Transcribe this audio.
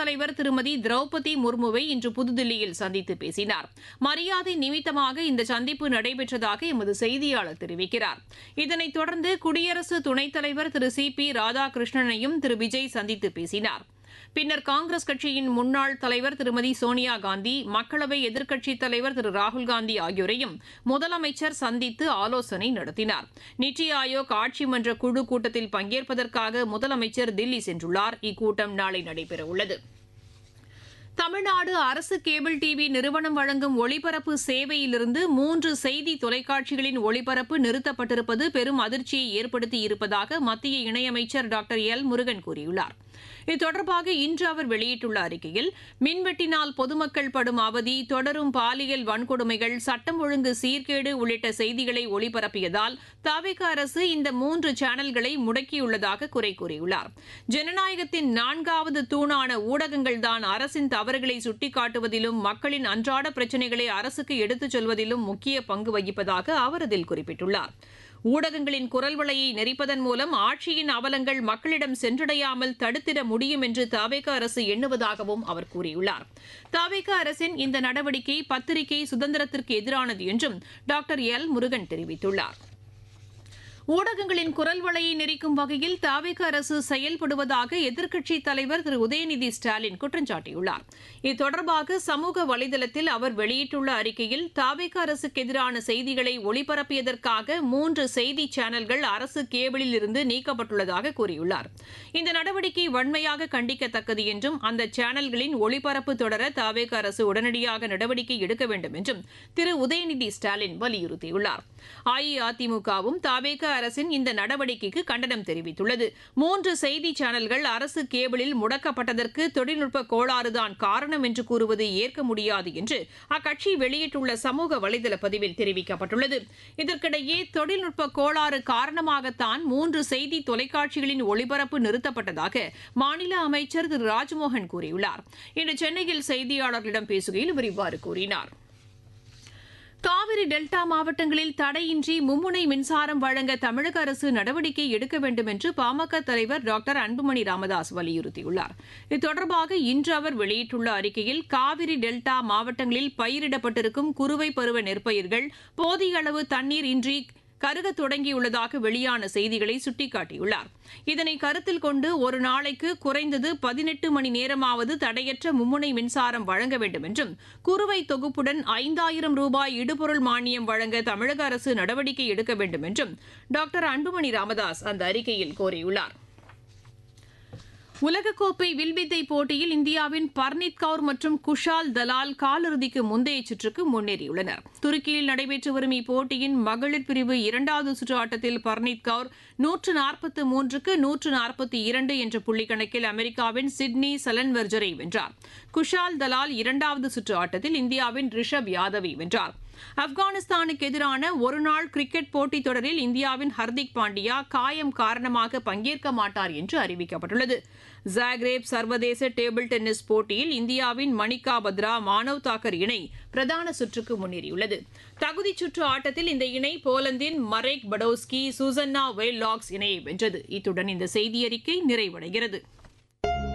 தலைவர் திருமதி திரௌபதி முர்முவை இன்று புதுதில்லியில் சந்தித்து பேசினார் மரியாதை நிமித்தமாக இந்த சந்திப்பு நடைபெற்றதாக எமது செய்தியாளர் தெரிவிக்கிறார் இதனைத் தொடர்ந்து குடியரசு துணைத் தலைவர் திரு சி பி ராதாகிருஷ்ணனையும் திரு விஜய் சந்தித்து பேசினார் பின்னர் காங்கிரஸ் கட்சியின் முன்னாள் தலைவர் திருமதி சோனியா காந்தி மக்களவை எதிர்க்கட்சித் தலைவர் திரு ராகுல்காந்தி ஆகியோரையும் முதலமைச்சர் சந்தித்து ஆலோசனை நடத்தினார் நித்தி ஆயோக் ஆட்சி மன்ற குழு கூட்டத்தில் பங்கேற்பதற்காக முதலமைச்சர் தில்லி சென்றுள்ளார் இக்கூட்டம் நாளை நடைபெறவுள்ளது தமிழ்நாடு அரசு கேபிள் டிவி நிறுவனம் வழங்கும் ஒளிபரப்பு சேவையிலிருந்து மூன்று செய்தி தொலைக்காட்சிகளின் ஒளிபரப்பு நிறுத்தப்பட்டிருப்பது பெரும் அதிர்ச்சியை ஏற்படுத்தியிருப்பதாக மத்திய இணையமைச்சர் டாக்டர் எல் முருகன் கூறியுள்ளார் இது தொடர்பாக இன்று அவர் வெளியிட்டுள்ள அறிக்கையில் மின்வெட்டினால் பொதுமக்கள் படும் அவதி தொடரும் பாலியல் வன்கொடுமைகள் சட்டம் ஒழுங்கு சீர்கேடு உள்ளிட்ட செய்திகளை ஒளிபரப்பியதால் தவிக அரசு இந்த மூன்று சேனல்களை முடக்கியுள்ளதாக குறை கூறியுள்ளார் ஜனநாயகத்தின் நான்காவது தூணான ஊடகங்கள்தான் அரசின் தவறுகளை சுட்டிக்காட்டுவதிலும் மக்களின் அன்றாட பிரச்சினைகளை அரசுக்கு எடுத்துச் சொல்வதிலும் முக்கிய பங்கு வகிப்பதாக அவர் அதில் குறிப்பிட்டுள்ளார் ஊடகங்களின் குரல் வலையை நெறிப்பதன் மூலம் ஆட்சியின் அவலங்கள் மக்களிடம் சென்றடையாமல் தடுத்திட முடியும் என்று தவேக அரசு எண்ணுவதாகவும் அவர் கூறியுள்ளார் தவேக அரசின் இந்த நடவடிக்கை பத்திரிகை சுதந்திரத்திற்கு எதிரானது என்றும் டாக்டர் எல் முருகன் தெரிவித்துள்ளார் ஊடகங்களின் குரல் வலையை நெறிக்கும் வகையில் தாவேக அரசு செயல்படுவதாக எதிர்க்கட்சித் தலைவர் திரு உதயநிதி ஸ்டாலின் குற்றம் சாட்டியுள்ளார் இது தொடர்பாக சமூக வலைதளத்தில் அவர் வெளியிட்டுள்ள அறிக்கையில் தாவேக அரசுக்கு எதிரான செய்திகளை ஒளிபரப்பியதற்காக மூன்று செய்தி சேனல்கள் அரசு கேபிளில் இருந்து நீக்கப்பட்டுள்ளதாக கூறியுள்ளார் இந்த நடவடிக்கை வன்மையாக கண்டிக்கத்தக்கது என்றும் அந்த சேனல்களின் ஒளிபரப்பு தொடர தாவேக அரசு உடனடியாக நடவடிக்கை எடுக்க வேண்டும் என்றும் திரு உதயநிதி ஸ்டாலின் வலியுறுத்தியுள்ளார் அஇஅதிமுகவும் தாவேக அரசின் இந்த நடவடிக்கைக்கு கண்டனம் தெரிவித்துள்ளது மூன்று செய்தி சேனல்கள் அரசு கேபிளில் முடக்கப்பட்டதற்கு தொழில்நுட்ப கோளாறுதான் காரணம் என்று கூறுவது ஏற்க முடியாது என்று அக்கட்சி வெளியிட்டுள்ள சமூக வலைதள பதிவில் தெரிவிக்கப்பட்டுள்ளது இதற்கிடையே தொழில்நுட்ப கோளாறு காரணமாகத்தான் மூன்று செய்தி தொலைக்காட்சிகளின் ஒளிபரப்பு நிறுத்தப்பட்டதாக மாநில அமைச்சர் திரு ராஜ்மோகன் கூறியுள்ளார் இன்று சென்னையில் செய்தியாளர்களிடம் பேசுகையில் அவர் இவ்வாறு கூறினார் காவிரி டெல்டா மாவட்டங்களில் தடையின்றி மும்முனை மின்சாரம் வழங்க தமிழக அரசு நடவடிக்கை எடுக்க வேண்டும் என்று பாமக தலைவர் டாக்டர் அன்புமணி ராமதாஸ் வலியுறுத்தியுள்ளார் இது தொடர்பாக இன்று அவர் வெளியிட்டுள்ள அறிக்கையில் காவிரி டெல்டா மாவட்டங்களில் பயிரிடப்பட்டிருக்கும் குறுவை பருவ நெற்பயிர்கள் போதிய அளவு தண்ணீர் இன்றி கருக தொடங்கியுள்ளதாக வெளியான செய்திகளை சுட்டிக்காட்டியுள்ளார் இதனை கருத்தில் கொண்டு ஒரு நாளைக்கு குறைந்தது பதினெட்டு மணி நேரமாவது தடையற்ற மும்முனை மின்சாரம் வழங்க வேண்டும் என்றும் குறுவை தொகுப்புடன் ஐந்தாயிரம் ரூபாய் இடுபொருள் மானியம் வழங்க தமிழக அரசு நடவடிக்கை எடுக்க வேண்டும் என்றும் டாக்டர் அன்புமணி ராமதாஸ் அந்த அறிக்கையில் கோரியுள்ளார் உலகக்கோப்பை வில்வித்தை போட்டியில் இந்தியாவின் பர்னீத் கவுர் மற்றும் குஷால் தலால் காலிறுதிக்கு முந்தைய சுற்றுக்கு முன்னேறியுள்ளனர் துருக்கியில் நடைபெற்று வரும் இப்போட்டியின் மகளிர் பிரிவு இரண்டாவது சுற்று ஆட்டத்தில் பர்னீத் கவுர் நூற்று நாற்பத்து மூன்றுக்கு நூற்று நாற்பத்தி இரண்டு என்ற புள்ளிக்கணக்கில் அமெரிக்காவின் சிட்னி சலன்வெர்ஜரை வென்றார் குஷால் தலால் இரண்டாவது சுற்று ஆட்டத்தில் இந்தியாவின் ரிஷப் யாதவை வென்றார் ஆப்கானிஸ்தானுக்கு எதிரான ஒருநாள் கிரிக்கெட் போட்டித் தொடரில் இந்தியாவின் ஹர்திக் பாண்டியா காயம் காரணமாக பங்கேற்க மாட்டார் என்று அறிவிக்கப்பட்டுள்ளது ஜாக்ரேப் சர்வதேச டேபிள் டென்னிஸ் போட்டியில் இந்தியாவின் மணிகா பத்ரா மானவ் தாக்கர் இணை பிரதான சுற்றுக்கு முன்னேறியுள்ளது தகுதிச் சுற்று ஆட்டத்தில் இந்த இணை போலந்தின் மரேக் படோஸ்கி சூசன்னா வெல் லாக்ஸ் இணையை வென்றது இத்துடன் இந்த செய்தியறிக்கை நிறைவடைகிறது